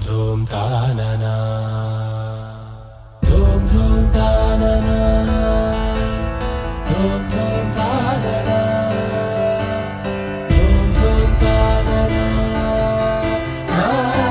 ధూమ్ తాననా ధూమ్ ధూమ్ తాననా ధూమ్ ధూమ్ తాననా ధూమ్ ధూమ్ తాననా ఆ.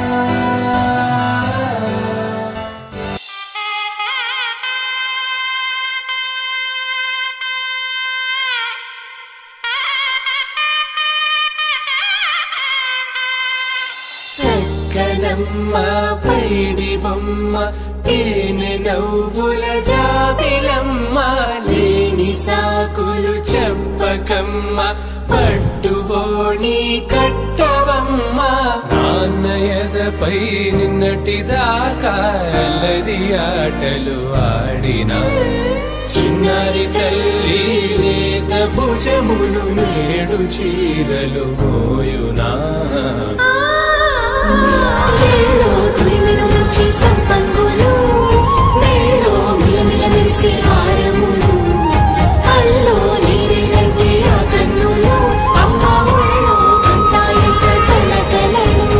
చక్కనమ్మ పైడి బొమ్మ తేనె నవ్వుల జాబిలమ్మ లేని సాకులు చెప్పకమ్మ పట్టువోణి కట్టవమ్మ నాన్నయదపై నిన్నటిదాకా అల్లరి ఆటలు ఆడినా చిన్నారి తల్లి లేత భుజములు నేడు చీరలు మోయునా చెల్లో తురిమెను మంచి సంపంగులు మెల్లో మిలమిల మెరిసే హారములు అల్లో నీరెళ్ళంటే ఆ కన్నులు అమ్మ ఒళ్ళో కంటాయంట తన కలలు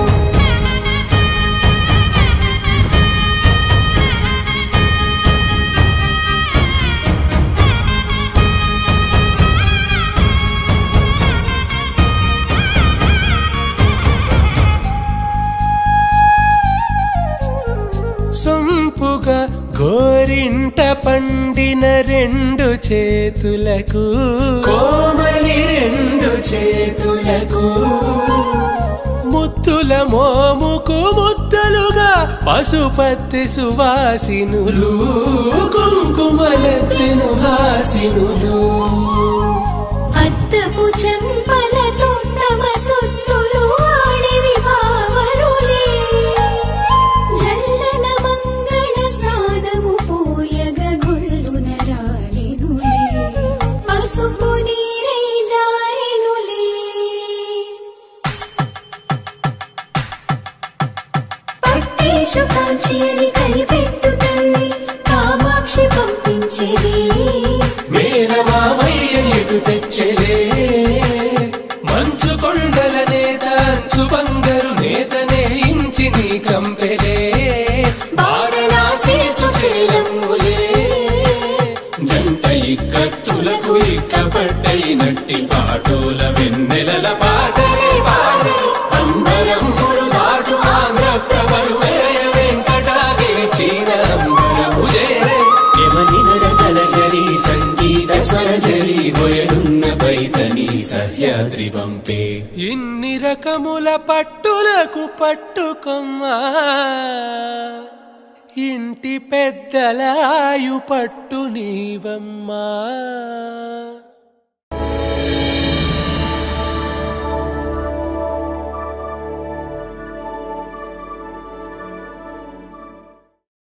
సొంపుగా గోరింట పండిన రెండు చేతులకు కోమలి రెండు చేతులకు ముత్తుల మోముకు ముద్దలుగా పశుపత్తి సువాసినులు కుంకుమలెత్తిను హాసినులు అద్దపు చెంపలతో తమ సొత్తులు ఆడివి బావరులే జల్లన మంగళ స్నానము పోయగ గొల్లున రాలినులే పసుపు నీరై జారినులే పట్టేషు కాంచి అని కనిపెట్టు తల్లి కామాక్షి పంపించేది మేనమామయ్య ఎటు తెచ్చలే మంచు కొండల నేత అంచు బంగారు నేతనే ఇంచి నీ కంపెలే వారణాసి సుచేలమ్ములే జంట ఇక్కత్తులకు ఇక్కపట్టైనట్టి పాటోల వెన్నెలల పాటలే పాడే అంబరమ్ములు దాటు ఆంధ్ర ప్రభలు వేయ వెంకటాగిరి చీన అంబరము చేరే యమని నడకల జరి సంగీత స్వరజరి హొయలున్న పైతని సహ్యాద్రి పంపే ఇన్ని రకముల పట్టులకు పట్టుకొమ్మా ఇంటి పెద్దలాయు పట్టు నీవమ్మా